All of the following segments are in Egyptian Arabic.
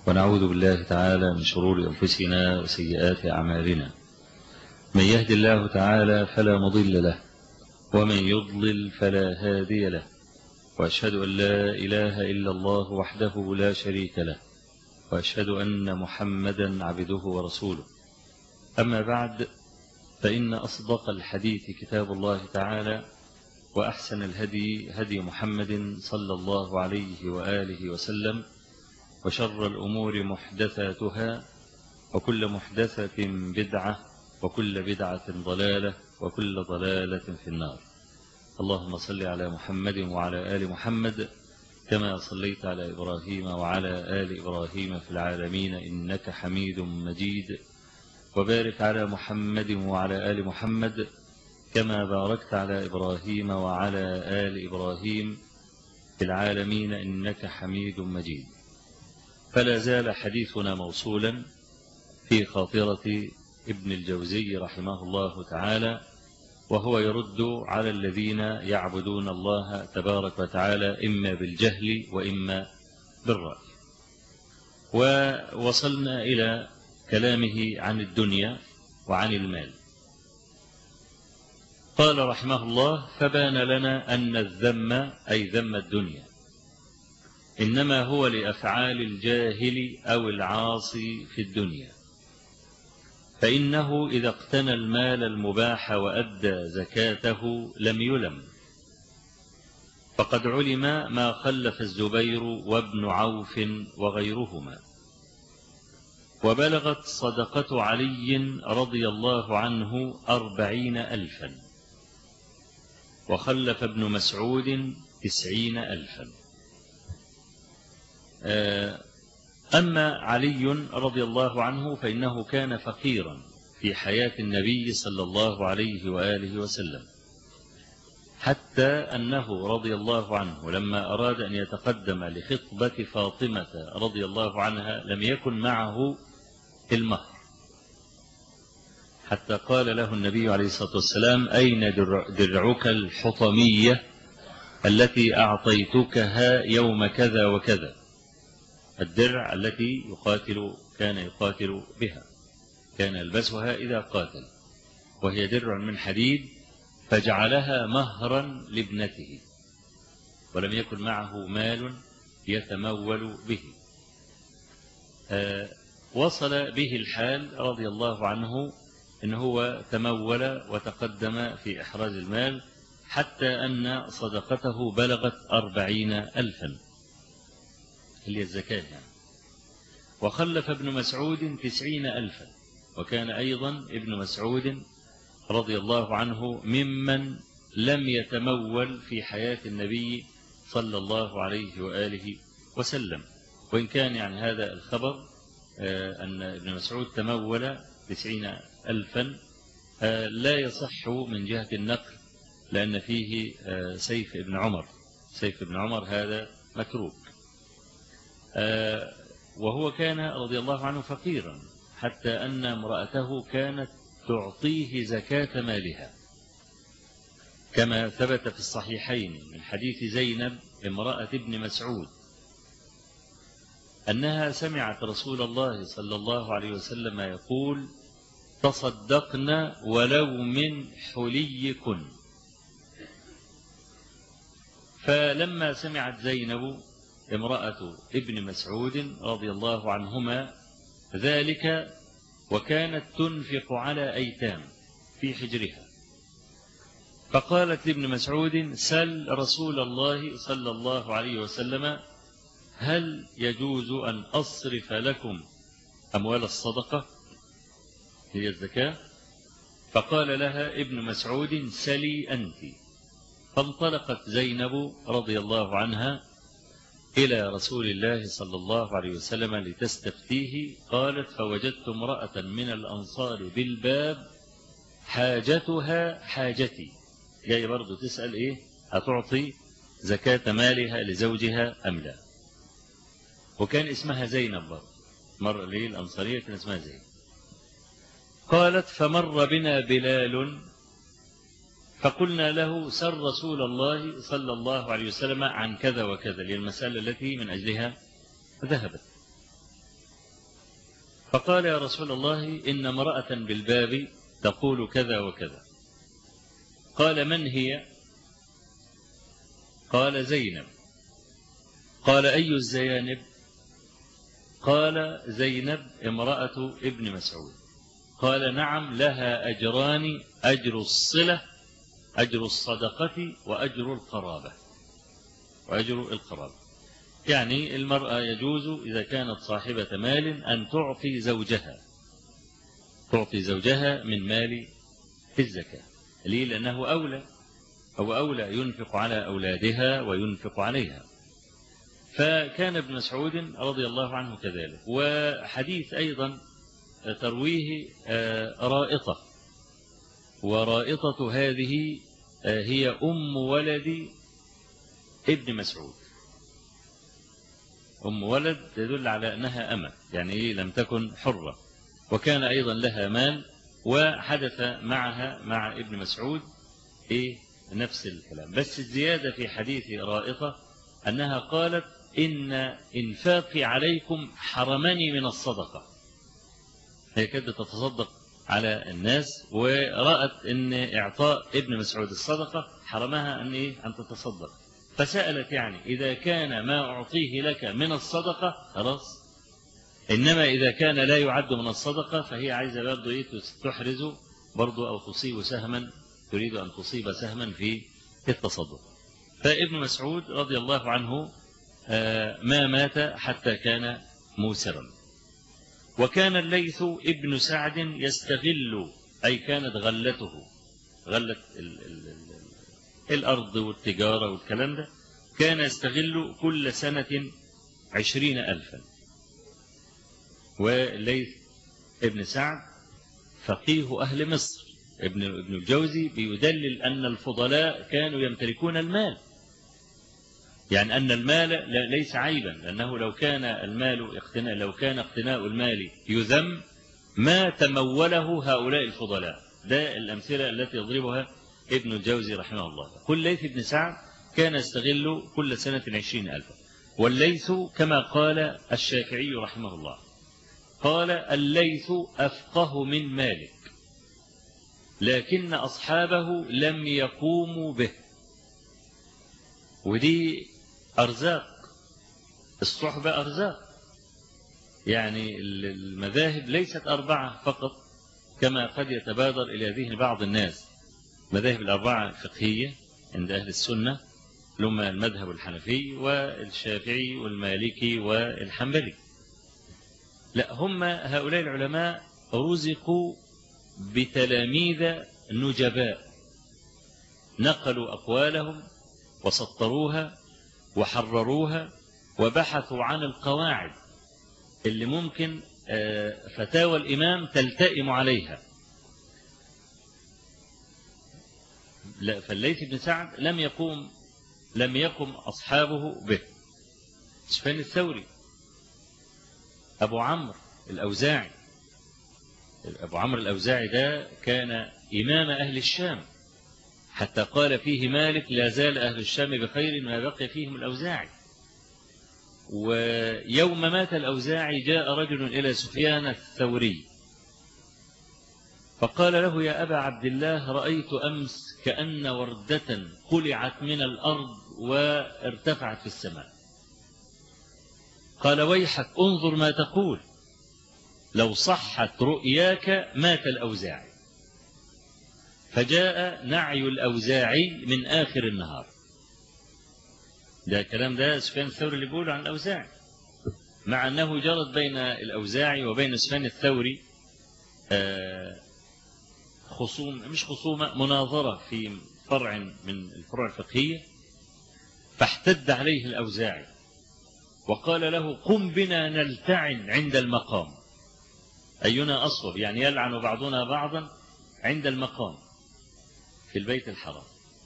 ونعوذ بالله تعالى من شرور أنفسنا وسيئات أعمالنا من يهد الله تعالى فلا مضل له ومن يضلل فلا هادي له وأشهد أن لا إله إلا الله وحده لا شريك له وأشهد أن محمدا عبده ورسوله أما بعد فإن أصدق الحديث كتاب الله تعالى وأحسن الهدي هدي محمد صلى الله عليه وآله وسلم وشر الأمور محدثاتها وكل محدثة بدعة وكل بدعة ضلالة وكل ضلالة في النار اللهم صل على محمد وعلى آل محمد كما صليت على إبراهيم وعلى آل إبراهيم في العالمين إنك حميد مجيد وبارك على محمد وعلى آل محمد كما باركت على إبراهيم وعلى آل إبراهيم في العالمين إنك حميد مجيد فلا زال حديثنا موصولا في خاطرة ابن الجوزي رحمه الله تعالى وهو يرد على الذين يعبدون الله تبارك وتعالى إما بالجهل وإما بالرأي ووصلنا إلى كلامه عن الدنيا وعن المال قال رحمه الله فبان لنا أن الذم أي ذم الدنيا إنما هو لأفعال الجاهل أو العاصي في الدنيا فإنه إذا اقتنى المال المباح وأدى زكاته لم يلم فقد علم ما خلف الزبير وابن عوف وغيرهما وبلغت صدقة علي رضي الله عنه أربعين ألفا وخلف ابن مسعود تسعين ألفا أما علي رضي الله عنه فإنه كان فقيرا في حياة النبي صلى الله عليه وآله وسلم حتى أنه رضي الله عنه لما أراد أن يتقدم لخطبة فاطمة رضي الله عنها لم يكن معه المهر حتى قال له النبي عليه الصلاة والسلام أين درعك الحطمية التي أعطيتكها يوم كذا وكذا الدرع التي يقاتل كان يقاتل بها كان يلبسها إذا قاتل وهي درع من حديد فجعلها مهرا لابنته ولم يكن معه مال يتمول به آه وصل به الحال رضي الله عنه إن هو تمول وتقدم في إحراز المال حتى أن صدقته بلغت أربعين ألفا هي الزكاة يعني وخلف ابن مسعود تسعين ألفا وكان أيضا ابن مسعود رضي الله عنه ممن لم يتمول في حياة النبي صلى الله عليه وآله وسلم وإن كان يعني هذا الخبر أن ابن مسعود تمول تسعين ألفا لا يصح من جهة النقل لأن فيه سيف ابن عمر سيف ابن عمر هذا متروك وهو كان رضي الله عنه فقيرا حتى أن امرأته كانت تعطيه زكاة مالها كما ثبت في الصحيحين من حديث زينب امرأة ابن مسعود أنها سمعت رسول الله صلى الله عليه وسلم يقول تصدقن ولو من حليكن فلما سمعت زينب امرأة ابن مسعود رضي الله عنهما ذلك وكانت تنفق على أيتام في حجرها فقالت لابن مسعود سل رسول الله صلى الله عليه وسلم هل يجوز أن أصرف لكم أموال الصدقة هي الزكاة فقال لها ابن مسعود سلي أنت فانطلقت زينب رضي الله عنها إلى رسول الله صلى الله عليه وسلم لتستفتيه قالت فوجدت امرأة من الأنصار بالباب حاجتها حاجتي جاي برضو تسأل إيه هتعطي زكاة مالها لزوجها أم لا وكان اسمها زينب برضو مر ليه الأنصارية كان اسمها زينب قالت فمر بنا بلال فقلنا له سر رسول الله صلى الله عليه وسلم عن كذا وكذا للمسألة التي من أجلها ذهبت فقال يا رسول الله إن امرأة بالباب تقول كذا وكذا قال من هي قال زينب قال أي الزيانب قال زينب امرأة ابن مسعود قال نعم لها أجران أجر الصلة أجر الصدقة وأجر القرابة وأجر القرابة يعني المرأة يجوز إذا كانت صاحبة مال أن تعطي زوجها تعطي زوجها من مال الزكاة ليه لأنه أولى أو أولى ينفق على أولادها وينفق عليها فكان ابن مسعود رضي الله عنه كذلك وحديث أيضا ترويه رائطة ورائطة هذه هي أم ولد ابن مسعود أم ولد تدل على أنها أمة يعني إيه لم تكن حرة وكان أيضا لها مال وحدث معها مع ابن مسعود إيه نفس الكلام بس الزيادة في حديث رائطة أنها قالت إن إنفاقي عليكم حرمني من الصدقة هي كانت تتصدق على الناس ورأت أن إعطاء ابن مسعود الصدقة حرمها أن, إيه؟ أن تتصدق فسألت يعني إذا كان ما أعطيه لك من الصدقة خلاص إنما إذا كان لا يعد من الصدقة فهي عايزة برضه إيه تحرز برضه أو تصيب سهما تريد أن تصيب سهما في التصدق فابن مسعود رضي الله عنه ما مات حتى كان موسرا وكان الليث ابن سعد يستغل أي كانت غلته غلة ال ال ال الأرض والتجارة والكلام ده كان يستغل كل سنة عشرين ألفا والليث ابن سعد فقيه أهل مصر ابن ابن الجوزي بيدلل أن الفضلاء كانوا يمتلكون المال يعني أن المال ليس عيبا لأنه لو كان المال اقتناء لو كان اقتناء المال يذم ما تموله هؤلاء الفضلاء ده الأمثلة التي يضربها ابن الجوزي رحمه الله كل ليث بن سعد كان يستغل كل سنة عشرين ألفا والليث كما قال الشافعي رحمه الله قال الليث أفقه من مالك لكن أصحابه لم يقوموا به ودي أرزاق الصحبة أرزاق يعني المذاهب ليست أربعة فقط كما قد يتبادر إلى ذهن بعض الناس مذاهب الأربعة فقهية عند أهل السنة لما المذهب الحنفي والشافعي والمالكي والحنبلي لا هم هؤلاء العلماء رزقوا بتلاميذ نجباء نقلوا أقوالهم وسطروها وحرروها وبحثوا عن القواعد اللي ممكن فتاوى الإمام تلتئم عليها لا فالليث بن سعد لم يقوم لم يقم أصحابه به سفيان الثوري أبو عمرو الأوزاعي أبو عمرو الأوزاعي ده كان إمام أهل الشام حتى قال فيه مالك لا زال أهل الشام بخير ما بقي فيهم الأوزاعي ويوم مات الأوزاعي جاء رجل إلى سفيان الثوري فقال له يا أبا عبد الله رأيت أمس كأن وردة قلعت من الأرض وارتفعت في السماء قال ويحك انظر ما تقول لو صحت رؤياك مات الأوزاعي فجاء نعي الأوزاعي من آخر النهار ده الكلام ده سفيان الثوري اللي بيقوله عن الأوزاعي مع أنه جرت بين الأوزاعي وبين سفيان الثوري خصوم مش خصومة مناظرة في فرع من الفروع الفقهية فاحتد عليه الأوزاعي وقال له قم بنا نلتعن عند المقام أينا أصوب يعني يلعن بعضنا بعضا عند المقام في البيت الحرام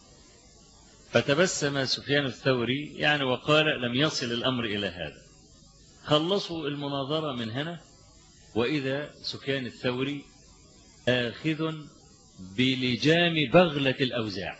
فتبسم سفيان الثوري يعني وقال لم يصل الأمر إلى هذا خلصوا المناظرة من هنا وإذا سفيان الثوري آخذ بلجام بغلة الأوزاع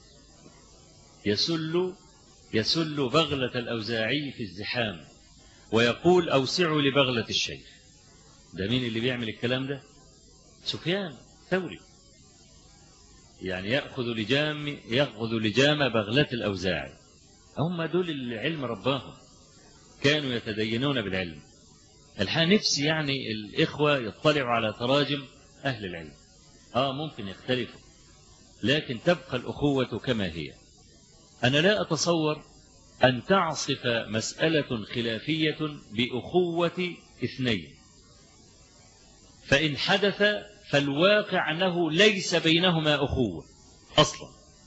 يسل يسل بغلة الأوزاعي في الزحام ويقول أوسعوا لبغلة الشيخ ده مين اللي بيعمل الكلام ده سفيان ثوري يعني يأخذ لجام يأخذ لجام بغلة الأوزاعي هم دول العلم رباهم كانوا يتدينون بالعلم الحقيقة نفسي يعني الإخوة يطلعوا على تراجم أهل العلم آه ممكن يختلفوا لكن تبقى الأخوة كما هي أنا لا أتصور أن تعصف مسألة خلافية بأخوة اثنين فإن حدث فالواقع أنه ليس بينهما أخوة أصلا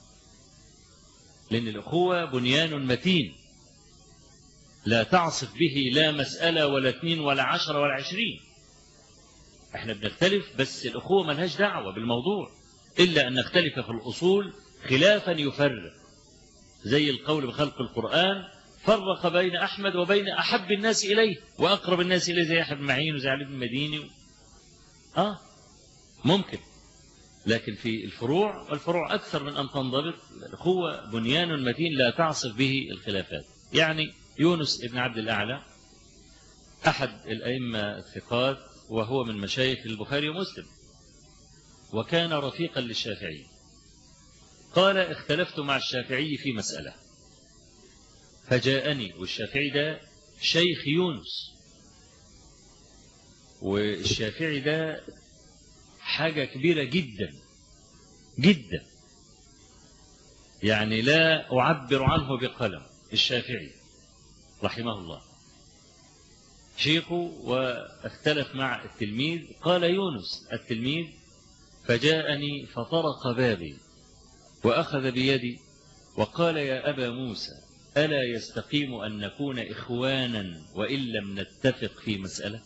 لأن الأخوة بنيان متين لا تعصف به لا مسألة ولا اثنين ولا عشرة ولا عشرين احنا بنختلف بس الأخوة ملهاش دعوة بالموضوع إلا أن نختلف في الأصول خلافا يفرق زي القول بخلق القرآن فرق بين أحمد وبين أحب الناس إليه وأقرب الناس إليه زي أحمد معين وزي علي بن المديني آه ممكن لكن في الفروع والفروع أكثر من أن تنضبط الأخوة بنيان متين لا تعصف به الخلافات يعني يونس ابن عبد الأعلى أحد الأئمة الثقات وهو من مشايخ البخاري ومسلم وكان رفيقا للشافعي قال اختلفت مع الشافعي في مسألة فجاءني والشافعي ده شيخ يونس والشافعي ده حاجة كبيرة جدا جدا يعني لا أعبر عنه بقلم الشافعي رحمه الله شيخه واختلف مع التلميذ قال يونس التلميذ فجاءني فطرق بابي وأخذ بيدي وقال يا أبا موسى ألا يستقيم أن نكون إخوانا وإن لم نتفق في مسألة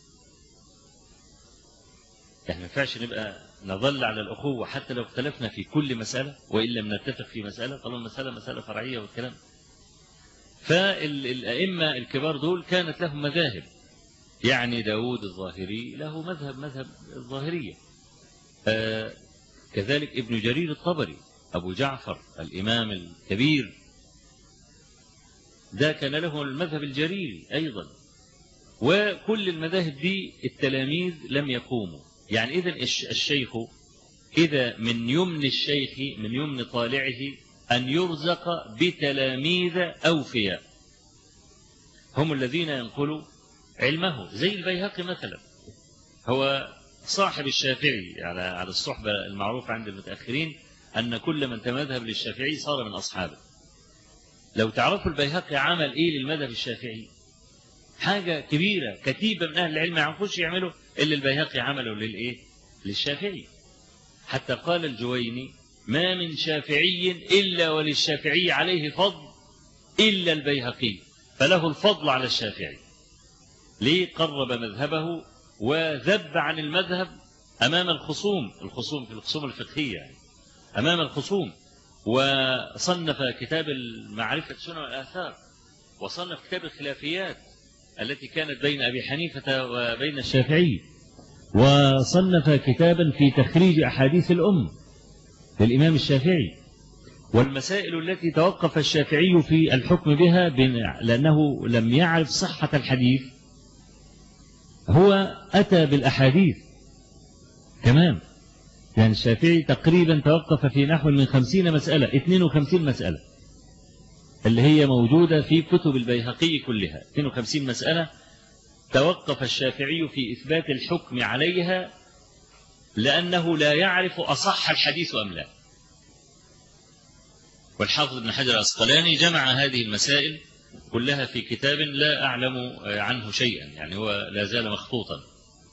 يعني ما ينفعش نبقى نظل على الأخوة حتى لو اختلفنا في كل مسألة وإن لم نتفق في مسألة طالما المسألة مسألة فرعية والكلام فالأئمة الكبار دول كانت لهم مذاهب يعني داود الظاهري له مذهب مذهب الظاهرية آه كذلك ابن جرير الطبري أبو جعفر الإمام الكبير ده كان له المذهب الجريري أيضا وكل المذاهب دي التلاميذ لم يقوموا يعني إذا الشيخ إذا من يمن الشيخ من يمن طالعه أن يرزق بتلاميذ أوفياء هم الذين ينقلوا علمه زي البيهقي مثلا هو صاحب الشافعي على على الصحبة المعروفة عند المتأخرين أن كل من تمذهب للشافعي صار من أصحابه لو تعرفوا البيهقي عمل إيه للمذهب الشافعي حاجة كبيرة كتيبة من أهل العلم ما يعرفوش يعملوا إلا البيهقي عمله للإيه للشافعي حتى قال الجويني ما من شافعي إلا وللشافعي عليه فضل إلا البيهقي فله الفضل على الشافعي ليه قرب مذهبه وذب عن المذهب أمام الخصوم الخصوم في الخصوم الفقهية يعني أمام الخصوم وصنف كتاب المعرفة السنة والآثار وصنف كتاب الخلافيات التي كانت بين أبي حنيفة وبين الشافعي وصنف كتابا في تخريج أحاديث الأم للإمام الشافعي والمسائل التي توقف الشافعي في الحكم بها لأنه لم يعرف صحة الحديث هو أتى بالأحاديث تمام يعني الشافعي تقريبا توقف في نحو من خمسين مسألة 52 مسألة اللي هي موجودة في كتب البيهقي كلها 52 مسألة توقف الشافعي في إثبات الحكم عليها لأنه لا يعرف أصح الحديث أم لا والحافظ ابن حجر الأسقلاني جمع هذه المسائل كلها في كتاب لا أعلم عنه شيئا يعني هو لا زال مخطوطا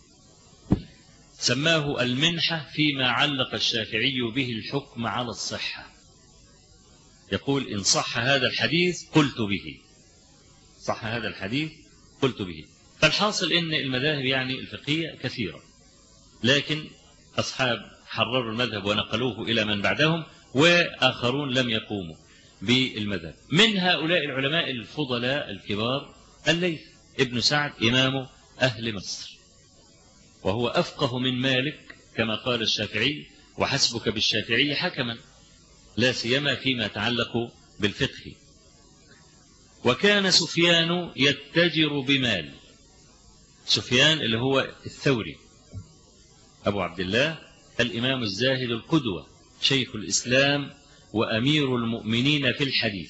سماه المنحة فيما علق الشافعي به الحكم على الصحة يقول إن صح هذا الحديث قلت به صح هذا الحديث قلت به فالحاصل إن المذاهب يعني الفقهية كثيرة لكن أصحاب حرروا المذهب ونقلوه إلى من بعدهم وآخرون لم يقوموا بالمذهب من هؤلاء العلماء الفضلاء الكبار الليث ابن سعد إمام أهل مصر وهو أفقه من مالك كما قال الشافعي وحسبك بالشافعي حكما لا سيما فيما يتعلق بالفقه وكان سفيان يتجر بمال سفيان اللي هو الثوري أبو عبد الله الإمام الزاهد القدوة شيخ الإسلام وأمير المؤمنين في الحديث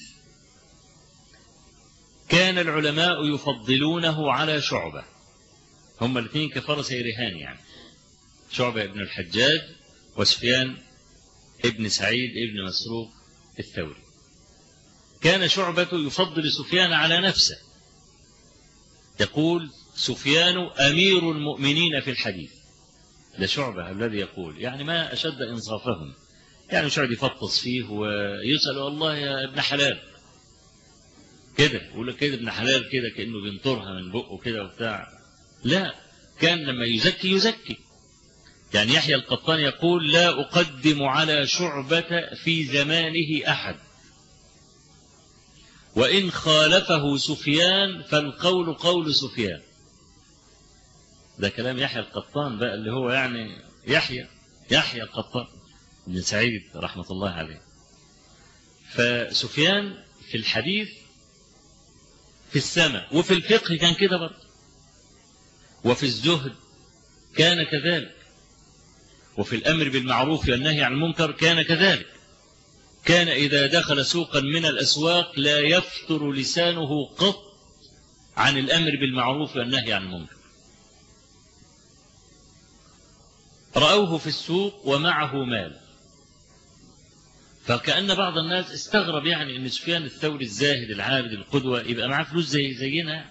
كان العلماء يفضلونه على شعبة هما الاثنين كفرس رهان يعني شعبة ابن الحجاج وسفيان ابن سعيد ابن مسروق الثوري كان شعبة يفضل سفيان على نفسه يقول سفيان أمير المؤمنين في الحديث ده شعبة الذي يقول يعني ما أشد إنصافهم يعني مش يقعد يفطس فيه ويسأل والله يا ابن حلال كده يقول لك كده ابن حلال كده كأنه بينطرها من بقه كده وبتاع لا كان لما يزكي يزكي يعني يحيى القطان يقول لا أقدم على شعبة في زمانه أحد وإن خالفه سفيان فالقول قول سفيان ده كلام يحيى القطان بقى اللي هو يعني يحيى يحيى القطان بن سعيد رحمة الله عليه فسفيان في الحديث في السماء وفي الفقه كان كده برضه وفي الزهد كان كذلك وفي الأمر بالمعروف والنهي عن المنكر كان كذلك كان إذا دخل سوقا من الأسواق لا يفتر لسانه قط عن الأمر بالمعروف والنهي عن المنكر رأوه في السوق ومعه مال فكأن بعض الناس استغرب يعني أن سفيان الثوري الزاهد العابد القدوة يبقى معاه فلوس زي زينا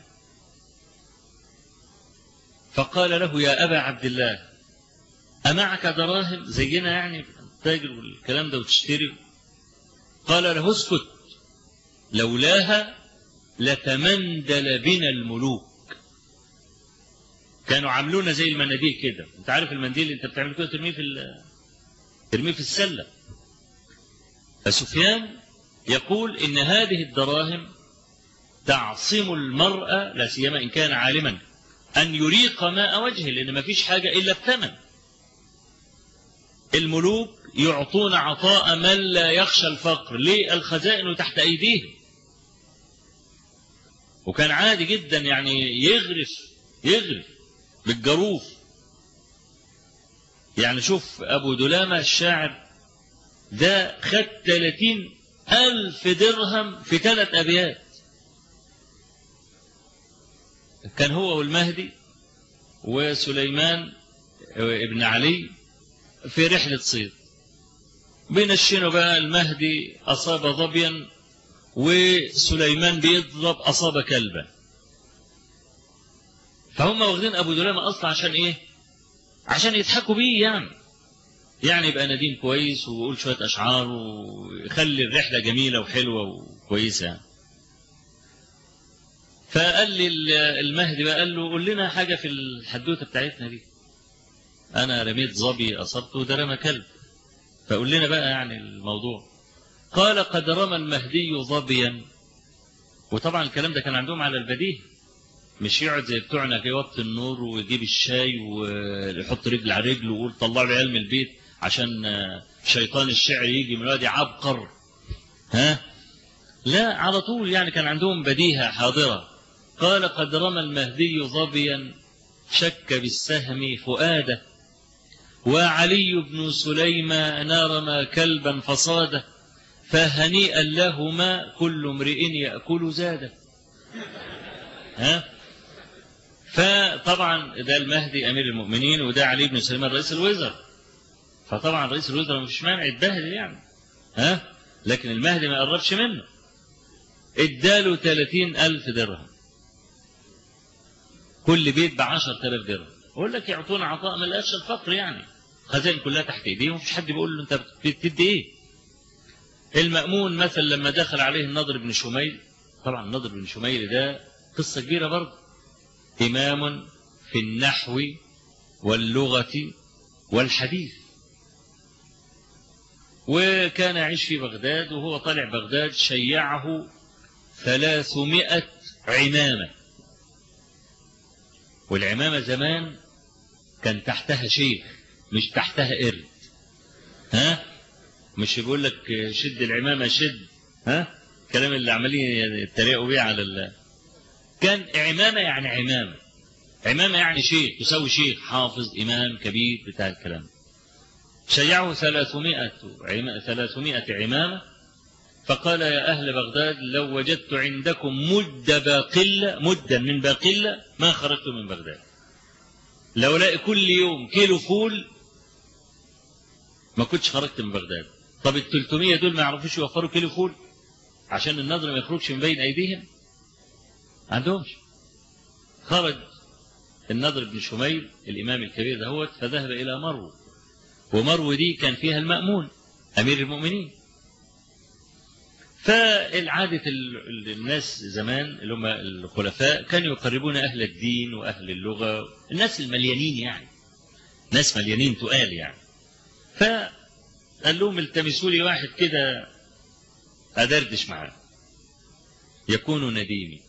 فقال له يا أبا عبد الله أمعك دراهم زينا يعني تاجر والكلام ده وتشتري قال له اسكت لولاها لتمندل بنا الملوك كانوا عاملونا زي المناديل كده انت عارف المنديل اللي انت بتعمل كده ترميه في ترميه في السله فسفيان يقول ان هذه الدراهم تعصم المرأة لا سيما ان كان عالما ان يريق ماء وجهه لان ما فيش حاجه الا الثمن الملوك يعطون عطاء من لا يخشى الفقر ليه الخزائن تحت ايديهم وكان عادي جدا يعني يغرف يغرف بالجروف يعني شوف أبو دلامة الشاعر ده خد 30 ألف درهم في ثلاث أبيات كان هو والمهدي وسليمان ابن علي في رحلة صيد بينشنوا بقى المهدي أصاب ظبيا وسليمان بيضرب أصاب كلبا فهم واخدين ابو دلامه اصلا عشان ايه عشان يضحكوا بيه يعني يعني يبقى نديم كويس ويقول شويه اشعار ويخلي الرحله جميله وحلوه وكويسه يعني. فقال لي المهدي بقى قال له قول لنا حاجه في الحدوته بتاعتنا دي انا رميت ظبي اصبته ده رمى كلب فقول لنا بقى يعني الموضوع قال قد رمى المهدي ظبيا وطبعا الكلام ده كان عندهم على البديهه مش يقعد زي بتوعنا في وقت النور ويجيب الشاي ويحط رجل على رجل ويقول طلعوا العيال من البيت عشان شيطان الشعر يجي من الوادي عبقر ها لا على طول يعني كان عندهم بديهة حاضرة قال قد رمى المهدي ظبيا شك بالسهم فؤاده وعلي بن سليمان رمى كلبا فصاده فهنيئا لهما كل امرئ يأكل زاده ها فطبعا ده المهدي امير المؤمنين وده علي بن سليمان رئيس الوزراء فطبعا رئيس الوزراء مش مانع يتبهدل يعني ها لكن المهدي ما قربش منه اداله 30 ألف درهم كل بيت ب 10000 درهم يقول لك يعطونا عطاء من الأشهر الفقر يعني خزائن كلها تحت ايديهم مفيش حد بيقول له انت بتدي ايه المأمون مثلا لما دخل عليه النضر بن شميل طبعا النضر بن شميل ده قصة كبيرة برضه إمام في النحو واللغة والحديث وكان يعيش في بغداد وهو طالع بغداد شيعه ثلاثمائة عمامة والعمامة زمان كان تحتها شيخ مش تحتها قرد ها مش يقول لك شد العمامة شد ها الكلام اللي عمالين يتريقوا بيه على ال... كان عمامة يعني عمامة عمامة يعني شيخ تساوي شيخ حافظ إمام كبير بتاع الكلام شيعه ثلاثمائة عم... ثلاثمائة عمامة فقال يا أهل بغداد لو وجدت عندكم مد باقلة مدا من باقلة ما خرجت من بغداد لو لاقي كل يوم كيلو فول ما كنتش خرجت من بغداد طب ال 300 دول ما يعرفوش يوفروا كيلو فول عشان النظر ما يخرجش من بين أيديهم عندهمش خرج النضر بن شميل الإمام الكبير دهوت فذهب إلى مرو ومرو دي كان فيها المأمون أمير المؤمنين فالعادة الناس زمان اللي هم الخلفاء كانوا يقربون أهل الدين وأهل اللغة الناس المليانين يعني ناس مليانين تقال يعني فقال لهم التمسوا لي واحد كده أدردش معاه يكون نديمي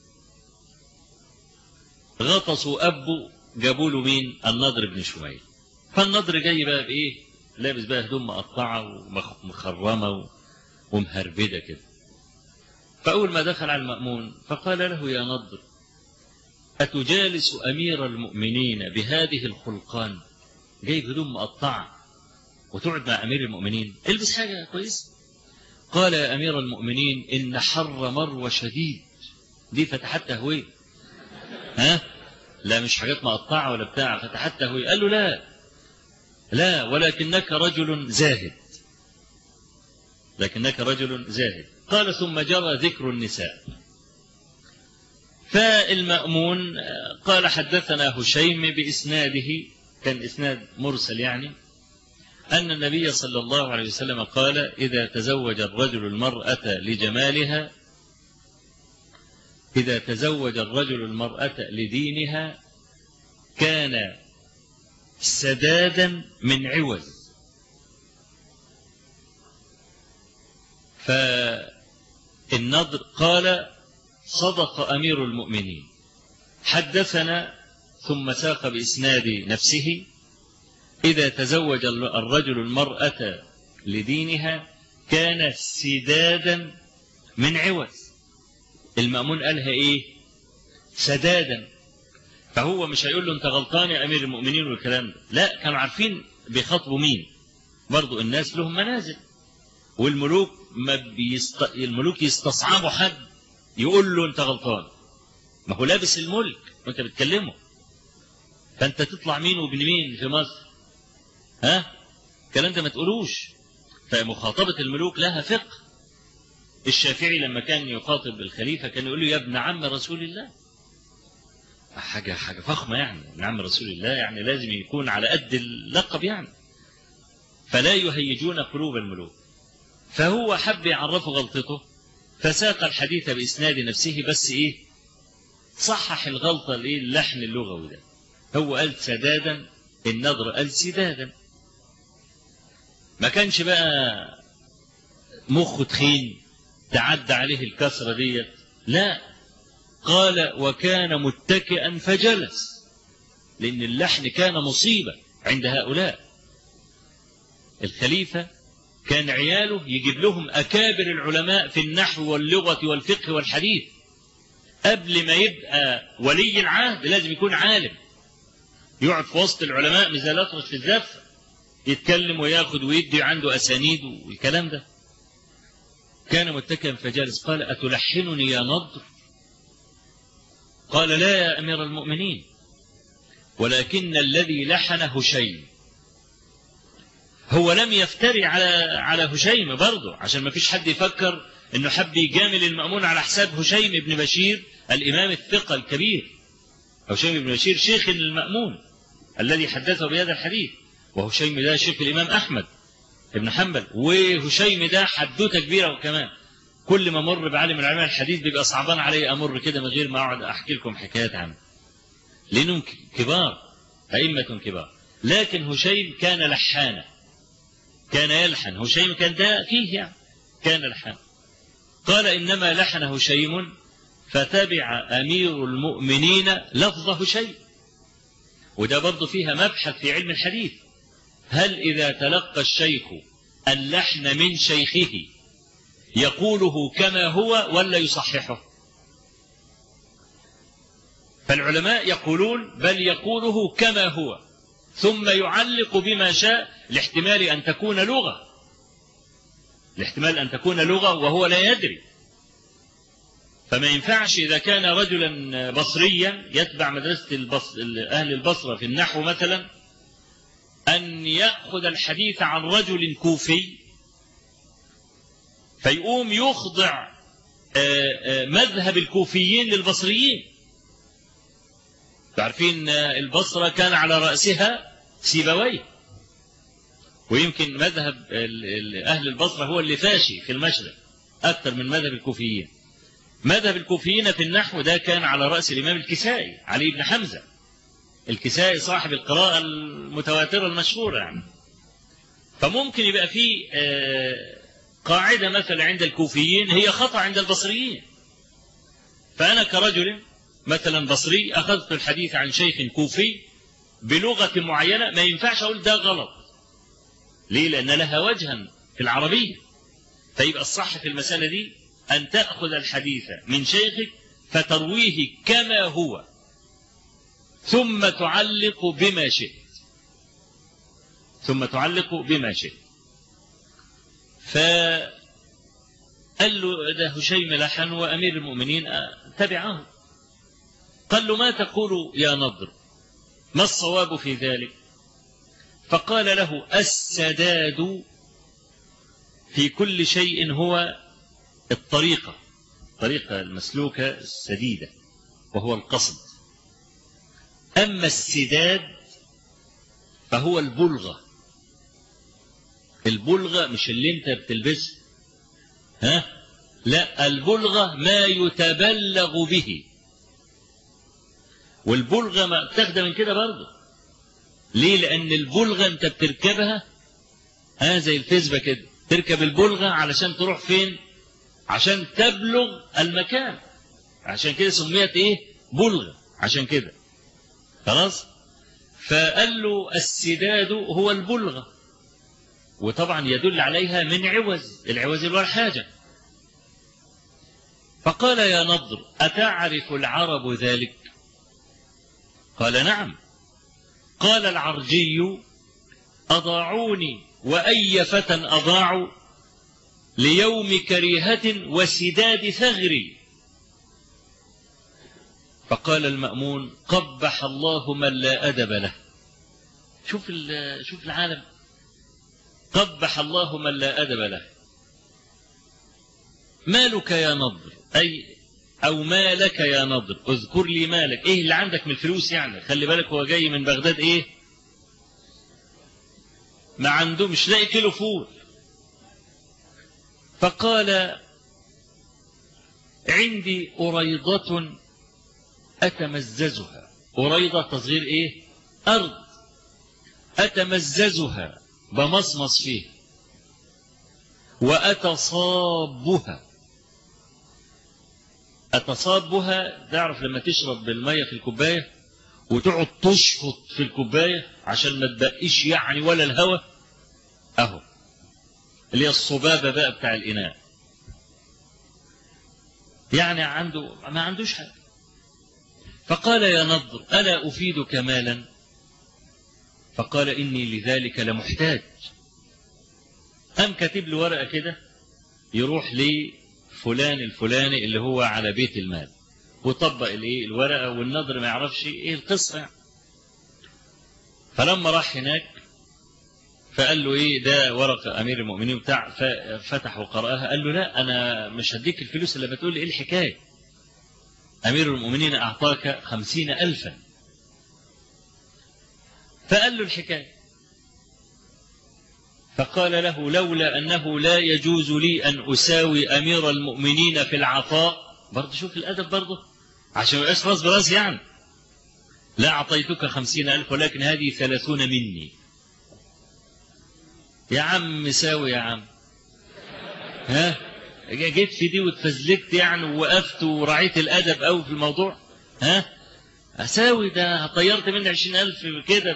غطسوا أبو جابوا له مين النضر بن شميل فالنضر جاي بقى بإيه لابس بقى هدوم مقطعة ومخرمة ومهربدة كده فأول ما دخل على المأمون فقال له يا نضر أتجالس أمير المؤمنين بهذه الخلقان جايب هدوم مقطعة وتقعد مع أمير المؤمنين البس حاجة كويس قال يا أمير المؤمنين إن حر مروة شديد دي فتحت تهويه ها لا مش حاجات مقطعة ولا بتاع فتحت تهويه قال له لا لا ولكنك رجل زاهد لكنك رجل زاهد قال ثم جرى ذكر النساء فالمأمون قال حدثنا هشيم بإسناده كان إسناد مرسل يعني أن النبي صلى الله عليه وسلم قال إذا تزوج الرجل المرأة لجمالها إذا تزوج الرجل المرأة لدينها كان سدادا من عوز فالنضر قال صدق أمير المؤمنين حدثنا ثم ساق بإسناد نفسه إذا تزوج الرجل المرأة لدينها كان سدادا من عوز المأمون قالها إيه سدادا فهو مش هيقول له أنت غلطان يا أمير المؤمنين والكلام ده لا كانوا عارفين بيخاطبوا مين برضو الناس لهم منازل والملوك ما بيست... الملوك يستصعبوا حد يقول له أنت غلطان ما هو لابس الملك وأنت بتكلمه فأنت تطلع مين وابن مين في مصر ها الكلام ده ما تقولوش فمخاطبة الملوك لها فقه الشافعي لما كان يخاطب الخليفة كان يقول له يا ابن عم رسول الله حاجة حاجة فخمة يعني ابن عم رسول الله يعني لازم يكون على قد اللقب يعني فلا يهيجون قلوب الملوك فهو حب يعرفه غلطته فساق الحديث بإسناد نفسه بس إيه صحح الغلطة الإيه اللحن اللغوي ده هو قال سدادا النظر قال سدادا ما كانش بقى مخه تخين تعدى عليه الكسرة ديت لا قال وكان متكئا فجلس لأن اللحن كان مصيبة عند هؤلاء الخليفة كان عياله يجيب لهم أكابر العلماء في النحو واللغة والفقه والحديث قبل ما يبقى ولي العهد لازم يكون عالم يقعد في وسط العلماء مش زي الأطرش في الزفة يتكلم وياخد ويدي عنده أسانيد والكلام ده كان متكئا فجالس قال أتلحنني يا نضر قال لا يا أمير المؤمنين ولكن الذي لحن هشيم هو لم يفتري على على هشيم برضه عشان ما فيش حد يفكر انه حب يجامل المأمون على حساب هشيم بن بشير الإمام الثقة الكبير هشيم بن بشير شيخ المأمون الذي حدثه بهذا الحديث وهشيم ده شيخ الإمام أحمد ابن حنبل وهشيم ده حدوته كبيرة وكمان كل ما مر بعالم العلماء الحديث بيبقى صعبان علي أمر كده من غير ما أقعد أحكي لكم حكايات عنه لأنهم كبار أئمة كبار لكن هشيم كان لحانا كان يلحن هشيم كان ده فيه يعني كان لحان قال إنما لحن هشيم فتبع أمير المؤمنين لفظ هشيم وده برضه فيها مبحث في علم الحديث هل إذا تلقى الشيخ اللحن من شيخه يقوله كما هو ولا يصححه فالعلماء يقولون بل يقوله كما هو ثم يعلق بما شاء لاحتمال أن تكون لغة لاحتمال أن تكون لغة وهو لا يدري فما ينفعش إذا كان رجلا بصريا يتبع مدرسة البص... أهل البصرة في النحو مثلا أن يأخذ الحديث عن رجل كوفي فيقوم يخضع مذهب الكوفيين للبصريين تعرفين البصرة كان على رأسها سيبويه ويمكن مذهب أهل البصرة هو اللي فاشي في المشرق أكثر من مذهب الكوفيين مذهب الكوفيين في النحو ده كان على رأس الإمام الكسائي علي بن حمزة الكسائي صاحب القراءة المتواترة المشهورة يعني فممكن يبقى في قاعدة مثلا عند الكوفيين هي خطأ عند البصريين فأنا كرجل مثلا بصري أخذت الحديث عن شيخ كوفي بلغة معينة ما ينفعش أقول ده غلط ليه لأن لها وجها في العربية فيبقى الصح في المسألة دي أن تأخذ الحديث من شيخك فترويه كما هو ثم تعلق بما شئت ثم تعلق بما شئت فقال له ده هشيم لحن وأمير المؤمنين تبعه قال له ما تقول يا نضر ما الصواب في ذلك فقال له السداد في كل شيء هو الطريقة الطريقة المسلوكة السديدة وهو القصد أما السداد فهو البلغة البلغة مش اللي انت بتلبسه ها لا البلغة ما يتبلغ به والبلغة ما بتاخدها من كده برضه ليه لأن البلغة انت بتركبها ها زي الفيسبا كده تركب البلغة علشان تروح فين عشان تبلغ المكان عشان كده سميت ايه بلغة عشان كده خلاص فقال له السداد هو البلغة وطبعا يدل عليها من عوز العوز اللي هو الحاجة فقال يا نضر أتعرف العرب ذلك قال نعم قال العرجي أضاعوني وأي فتى أضاعوا ليوم كريهة وسداد ثغري فقال المأمون قبح الله من لا أدب له شوف شوف العالم قبح الله من لا أدب له مالك يا نضر أي أو مالك يا نضر اذكر لي مالك إيه اللي عندك من الفلوس يعني خلي بالك هو جاي من بغداد إيه ما عنده مش لاقي كيلو فول فقال عندي أريضة أتمززها أريضة تصغير إيه أرض أتمززها بمصمص فيه وأتصابها أتصابها تعرف لما تشرب بالمية في الكوباية وتقعد تشفط في الكوباية عشان ما تبقيش يعني ولا الهواء أهو اللي هي الصبابة بقى بتاع الإناء يعني عنده ما عندوش حاجة فقال يا نضر ألا أفيدك مالا فقال إني لذلك لمحتاج أم كاتب له ورقة كده يروح لفلان الفلاني اللي هو على بيت المال وطبق الايه الورقة والنضر ما يعرفش ايه القصة يعني. فلما راح هناك فقال له ايه ده ورقة امير المؤمنين بتاع ففتح وقرأها قال له لا انا مش هديك الفلوس اللي بتقول لي ايه الحكاية امير المؤمنين اعطاك خمسين الفا فقال له الحكاية فقال له لولا أنه لا يجوز لي أن أساوي أمير المؤمنين في العطاء برضه شوف الأدب برضه عشان ما يبقاش راس براس يعني لا أعطيتك خمسين ألف ولكن هذه ثلاثون مني يا عم ساوي يا عم ها جيت في دي واتفزلكت يعني ووقفت ورعيت الأدب أوي في الموضوع ها أساوي ده طيرت مني عشرين ألف كده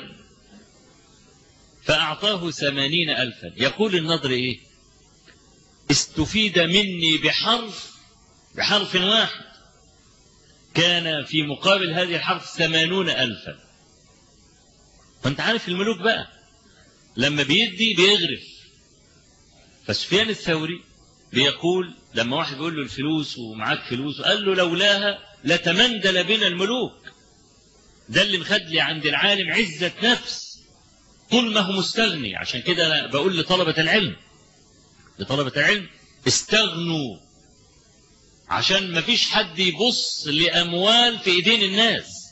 فأعطاه ثمانين ألفا يقول النضر إيه استفيد مني بحرف بحرف واحد كان في مقابل هذه الحرب ثمانون ألفا وانت عارف الملوك بقى لما بيدي بيغرف فسفيان الثوري بيقول لما واحد بيقول له الفلوس ومعاك فلوس قال له لولاها لتمندل بنا الملوك ده اللي مخلي عند العالم عزة نفس طول ما هو مستغني عشان كده أنا بقول لطلبة العلم لطلبة العلم استغنوا عشان ما فيش حد يبص لأموال في إيدين الناس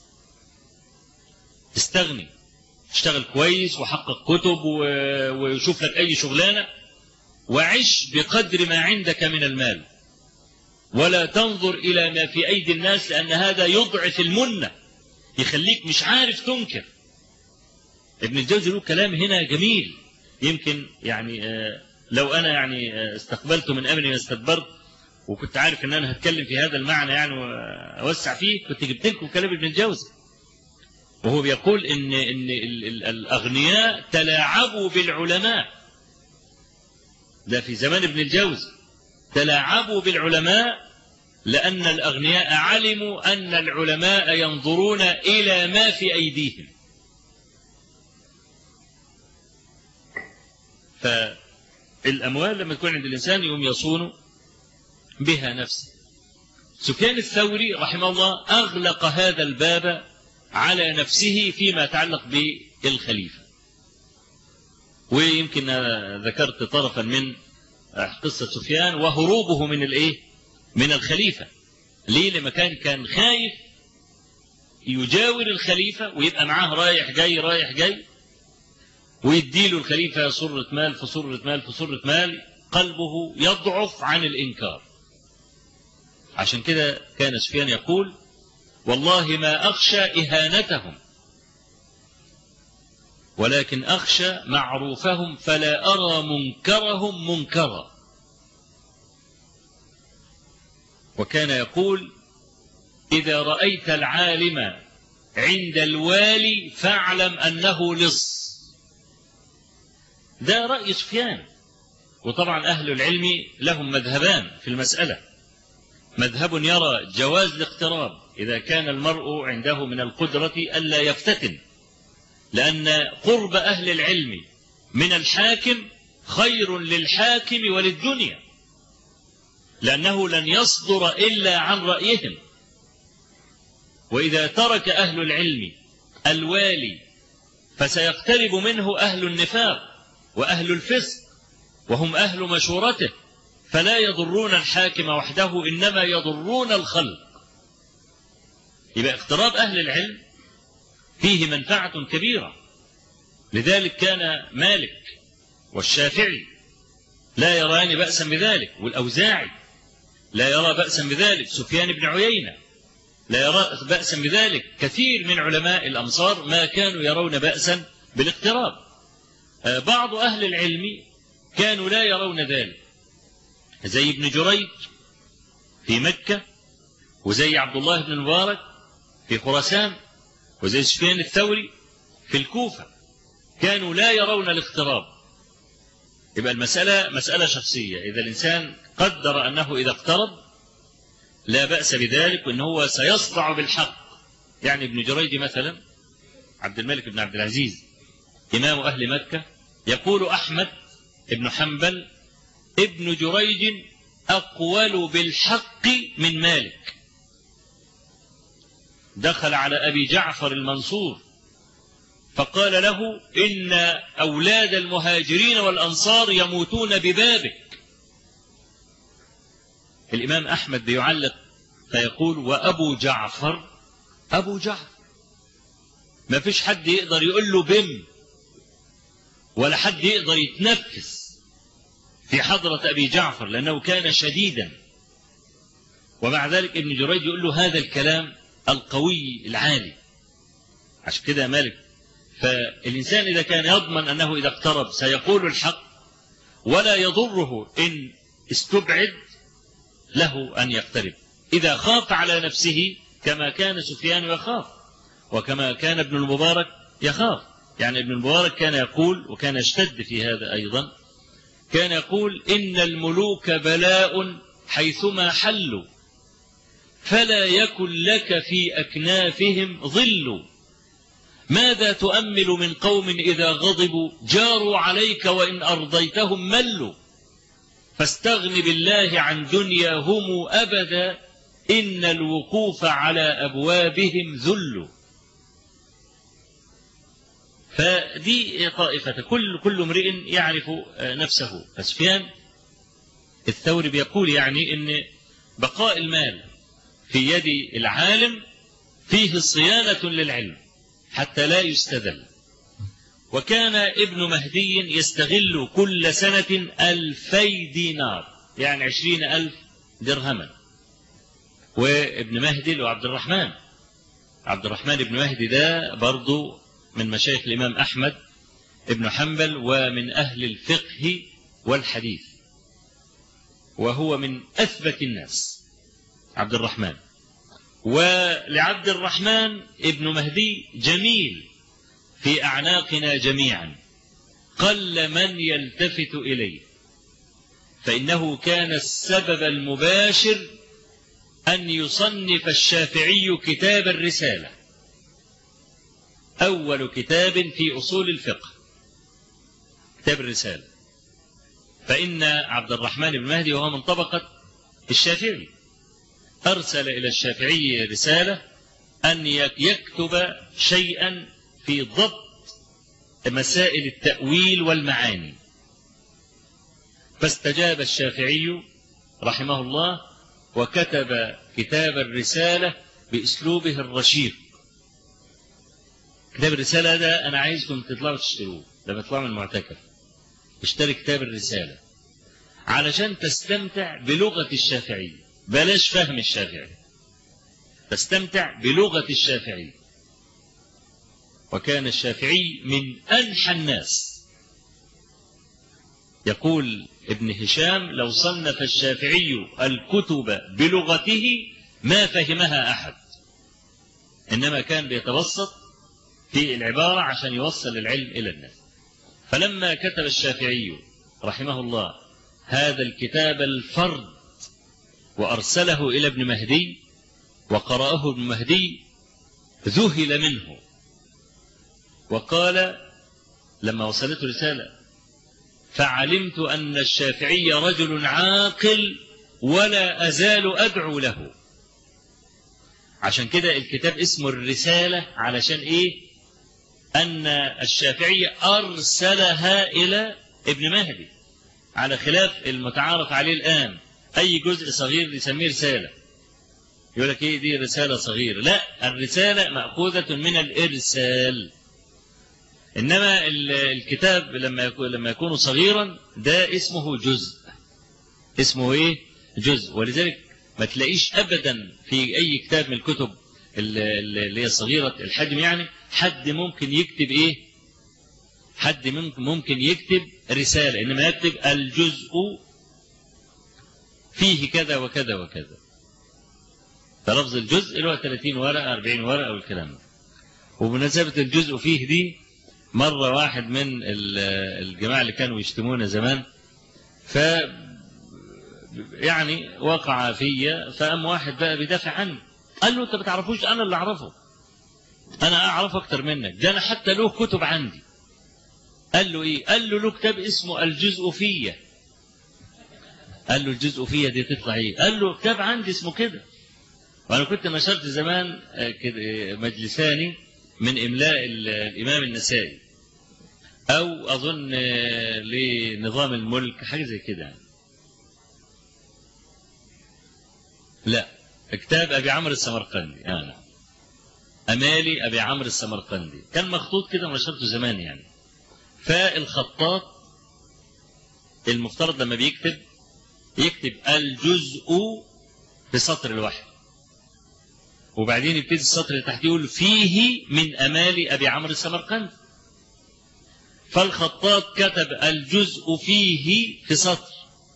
استغني اشتغل كويس وحقق كتب ويشوف لك أي شغلانة وعش بقدر ما عندك من المال ولا تنظر إلى ما في أيدي الناس لأن هذا يضعف المنة يخليك مش عارف تنكر ابن الجوزي له كلام هنا جميل يمكن يعني لو أنا يعني استقبلت من أمري ما استدبرت وكنت عارف ان انا هتكلم في هذا المعنى يعني واوسع فيه كنت جبت لكم كلام ابن الجوزي وهو بيقول ان ان الاغنياء تلاعبوا بالعلماء ده في زمان ابن الجوزي تلاعبوا بالعلماء لان الاغنياء علموا ان العلماء ينظرون الى ما في ايديهم فالاموال لما تكون عند الانسان يوم يصون بها نفسه سفيان الثوري رحمه الله أغلق هذا الباب على نفسه فيما يتعلق بالخليفة ويمكن ذكرت طرفا من قصة سفيان وهروبه من الايه من الخليفة ليه لما كان كان خايف يجاور الخليفة ويبقى معاه رايح جاي رايح جاي ويديله الخليفة صرة مال في صرة مال في صرة مال قلبه يضعف عن الإنكار عشان كده كان سفيان يقول والله ما أخشى إهانتهم ولكن أخشى معروفهم فلا أرى منكرهم منكرا وكان يقول إذا رأيت العالم عند الوالي فاعلم أنه لص ده رأي سفيان وطبعا أهل العلم لهم مذهبان في المسألة مذهب يرى جواز الاقتراب إذا كان المرء عنده من القدرة ألا يفتتن لأن قرب أهل العلم من الحاكم خير للحاكم وللدنيا لأنه لن يصدر إلا عن رأيهم وإذا ترك أهل العلم الوالي فسيقترب منه أهل النفاق وأهل الفسق وهم أهل مشورته فلا يضرون الحاكم وحده إنما يضرون الخلق يبقى اقتراب أهل العلم فيه منفعة كبيرة لذلك كان مالك والشافعي لا يران بأسا بذلك والأوزاعي لا يرى بأسا بذلك سفيان بن عيينة لا يرى بأسا بذلك كثير من علماء الأمصار ما كانوا يرون بأسا بالاقتراب بعض أهل العلم كانوا لا يرون ذلك زي ابن جريج في مكة وزي عبد الله بن المبارك في خراسان وزي سفيان الثوري في الكوفة كانوا لا يرون الاقتراب يبقى المسألة مسألة شخصية إذا الإنسان قدر أنه إذا اقترب لا بأس بذلك وأنه هو سيصدع بالحق يعني ابن جريج مثلا عبد الملك بن عبد العزيز إمام أهل مكة يقول أحمد ابن حنبل ابن جريج أقول بالحق من مالك دخل على أبي جعفر المنصور فقال له إن أولاد المهاجرين والأنصار يموتون ببابك الإمام أحمد بيعلق فيقول وأبو جعفر أبو جعفر ما فيش حد يقدر يقول له بم ولا حد يقدر يتنفس في حضرة أبي جعفر لأنه كان شديدا ومع ذلك ابن جريج يقول له هذا الكلام القوي العالي عشان كده مالك فالإنسان إذا كان يضمن أنه إذا اقترب سيقول الحق ولا يضره إن استبعد له أن يقترب إذا خاف على نفسه كما كان سفيان يخاف وكما كان ابن المبارك يخاف يعني ابن المبارك كان يقول وكان يشتد في هذا أيضا كان يقول إن الملوك بلاء حيثما حلوا فلا يكن لك في أكنافهم ظل ماذا تؤمل من قوم إذا غضبوا جاروا عليك وإن أرضيتهم ملوا فاستغن بالله عن دنياهم أبدا إن الوقوف على أبوابهم ذل فدي طائفة كل كل امرئ يعرف نفسه فسفيان الثوري بيقول يعني ان بقاء المال في يد العالم فيه صيانة للعلم حتى لا يستذل وكان ابن مهدي يستغل كل سنة ألفي دينار يعني عشرين ألف درهما وابن مهدي اللي هو عبد الرحمن عبد الرحمن بن مهدي ده برضو من مشايخ الإمام أحمد ابن حنبل ومن أهل الفقه والحديث وهو من أثبت الناس عبد الرحمن ولعبد الرحمن ابن مهدي جميل في أعناقنا جميعا قل من يلتفت إليه فإنه كان السبب المباشر أن يصنف الشافعي كتاب الرسالة أول كتاب في أصول الفقه كتاب الرسالة فإن عبد الرحمن بن مهدي وهو من طبقة الشافعي أرسل إلى الشافعي رسالة أن يكتب شيئا في ضبط مسائل التأويل والمعاني فاستجاب الشافعي رحمه الله وكتب كتاب الرسالة بأسلوبه الرشيق كتاب الرسالة ده أنا عايزكم تطلعوا تشتروه لما تطلعوا من المعتكف اشتري كتاب الرسالة علشان تستمتع بلغة الشافعي بلاش فهم الشافعي تستمتع بلغة الشافعي وكان الشافعي من أنحى الناس يقول ابن هشام لو صنف الشافعي الكتب بلغته ما فهمها أحد إنما كان بيتوسط في العبارة عشان يوصل العلم إلى الناس فلما كتب الشافعي رحمه الله هذا الكتاب الفرد وأرسله إلى ابن مهدي وقرأه ابن مهدي ذهل منه وقال لما وصلته رسالة فعلمت أن الشافعي رجل عاقل ولا أزال أدعو له عشان كده الكتاب اسمه الرسالة علشان إيه أن الشافعي أرسلها إلى ابن مهدي على خلاف المتعارف عليه الآن أي جزء صغير يسميه رسالة يقول لك إيه دي رسالة صغيرة لا الرسالة مأخوذة من الإرسال إنما الكتاب لما يكون لما يكون صغيرا ده اسمه جزء اسمه إيه جزء ولذلك ما تلاقيش أبدا في أي كتاب من الكتب اللي هي صغيرة الحجم يعني حد ممكن يكتب إيه حد ممكن يكتب رسالة إنما يكتب الجزء فيه كذا وكذا وكذا فلفظ الجزء اللي هو 30 ورقة 40 ورقة والكلام ده وبمناسبة الجزء فيه دي مرة واحد من الجماعة اللي كانوا يشتمونا زمان ف يعني وقع فيا فقام واحد بقى بيدافع عني قال له انت ما تعرفوش انا اللي اعرفه انا اعرف اكتر منك ده انا حتى له كتب عندي قال له ايه قال له له كتاب اسمه الجزء فية قال له الجزء فية دي تطلع ايه قال له كتاب عندي اسمه كده وانا كنت نشرت زمان مجلساني من املاء الامام النسائي او اظن لنظام الملك حاجه زي كده يعني. لا كتاب ابي عمرو السمرقندي انا امالي ابي عمرو السمرقندي كان مخطوط كده نشرته زمان يعني فالخطاط المفترض لما بيكتب يكتب الجزء في سطر الواحد وبعدين يبتدي السطر اللي تحت يقول فيه من امال ابي عمرو السمرقندي فالخطاط كتب الجزء فيه في سطر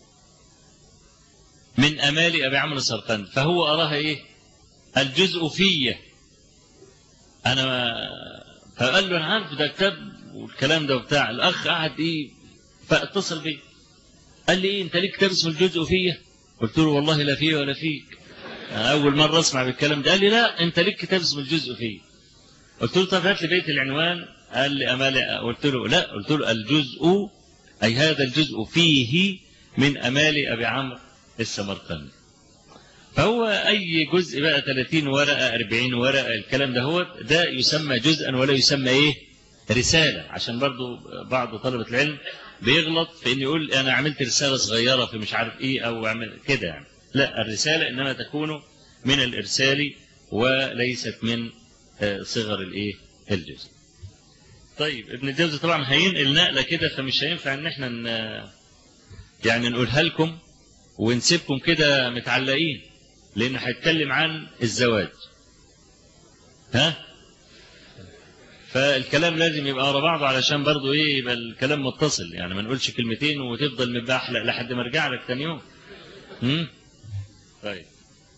من امال ابي عمرو السمرقندي فهو اراها ايه الجزء فيه انا ما فقال له انا عارف ده كتاب والكلام ده وبتاع الاخ قعد ايه فاتصل بي قال لي ايه انت ليك كتاب اسمه الجزء فيه قلت له والله لا فيه ولا فيك أنا أول مرة أسمع بالكلام ده قال لي لا أنت ليك كتاب اسمه الجزء فيه قلت له طب هات لي بيت العنوان قال لي أمال قلت له لا قلت له الجزء أي هذا الجزء فيه من أمال أبي عمرو السمرقندي فهو أي جزء بقى 30 ورقة 40 ورقة الكلام ده هو ده يسمى جزءا ولا يسمى إيه رسالة عشان برضو بعض طلبة العلم بيغلط في إن يقول أنا عملت رسالة صغيرة في مش عارف إيه أو عمل كده يعني لا الرسالة إنما تكون من الإرسال وليست من صغر الإيه الجزء طيب ابن الجوزي طبعا هينقل نقلة كده فمش هينفع إن إحنا ن... يعني نقولها لكم ونسيبكم كده متعلقين لأنه هيتكلم عن الزواج ها فالكلام لازم يبقى ورا بعضه علشان برضه ايه يبقى الكلام متصل يعني ما نقولش كلمتين وتفضل مباحلق لحد ما ارجع لك تاني يوم امم طيب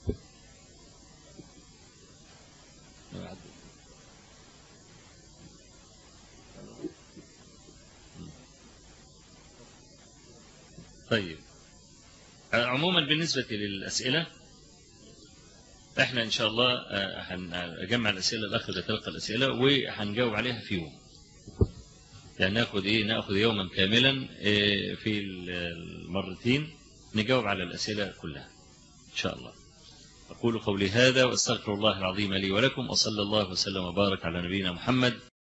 طيب عموما بالنسبة للأسئلة احنا ان شاء الله هنجمع الأسئلة الأخ يتلقى الأسئلة وهنجاوب عليها في يوم يعني ناخد ايه ناخد يوما كاملا إيه في المرتين نجاوب على الأسئلة كلها ان شاء الله أقول قولي هذا وأستغفر الله العظيم لي ولكم وصلى الله وسلم وبارك على نبينا محمد